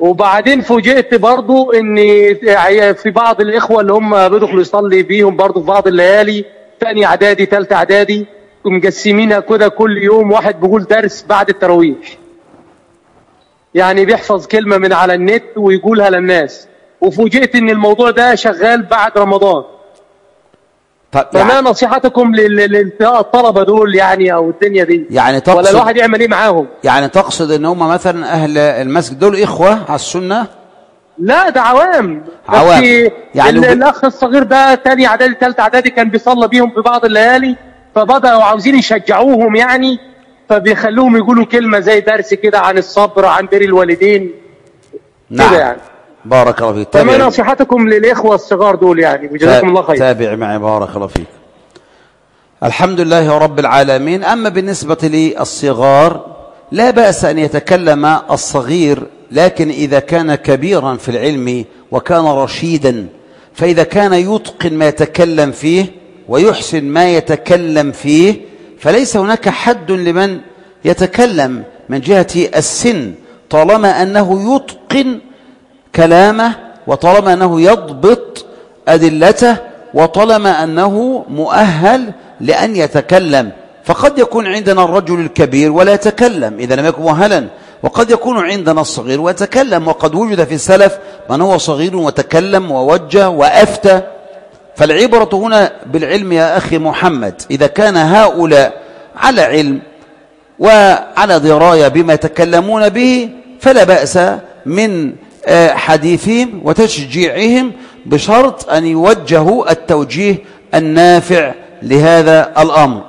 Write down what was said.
وبعدين فوجئت برضو ان في بعض الاخوه اللي هم بيدخلوا يصلي بيهم برضو في بعض الليالي تاني اعدادي تالتة اعدادي مقسمينها كده كل يوم واحد بيقول درس بعد التراويح يعني بيحفظ كلمة من على النت ويقولها للناس وفوجئت ان الموضوع ده شغال بعد رمضان طب فما يعني, نصيحتكم لل- للطلبة دول يعني او الدنيا دي يعني ولا تقصد الواحد يعمل ايه معاهم يعني تقصد ان هم مثلا اهل المسجد دول اخوه على السنه لا ده عوام بس عوام. يعني يعني وب- الاخ الصغير ده تاني اعدادي تالتة اعدادي كان بيصلى بيهم في بعض الليالي فبداوا عاوزين يشجعوهم يعني فبيخلوهم يقولوا كلمة زي درس كده عن الصبر عن بر الوالدين نعم كده يعني. بارك الله فيك فما تابع نصيحتكم للاخوة الصغار دول يعني وجزاكم الله خير تابع معي بارك الله فيك الحمد لله رب العالمين أما بالنسبة للصغار لا بأس أن يتكلم الصغير لكن إذا كان كبيرا في العلم وكان رشيدا فإذا كان يتقن ما يتكلم فيه ويحسن ما يتكلم فيه فليس هناك حد لمن يتكلم من جهة السن طالما أنه يتقن كلامه وطالما أنه يضبط أدلته وطالما أنه مؤهل لأن يتكلم فقد يكون عندنا الرجل الكبير ولا يتكلم إذا لم يكن مؤهلا وقد يكون عندنا الصغير ويتكلم وقد وجد في السلف من هو صغير وتكلم ووجه وأفتى فالعبرة هنا بالعلم يا أخي محمد إذا كان هؤلاء على علم وعلى دراية بما يتكلمون به فلا بأس من آه، حديثهم وتشجيعهم بشرط أن يوجهوا التوجيه النافع لهذا الأمر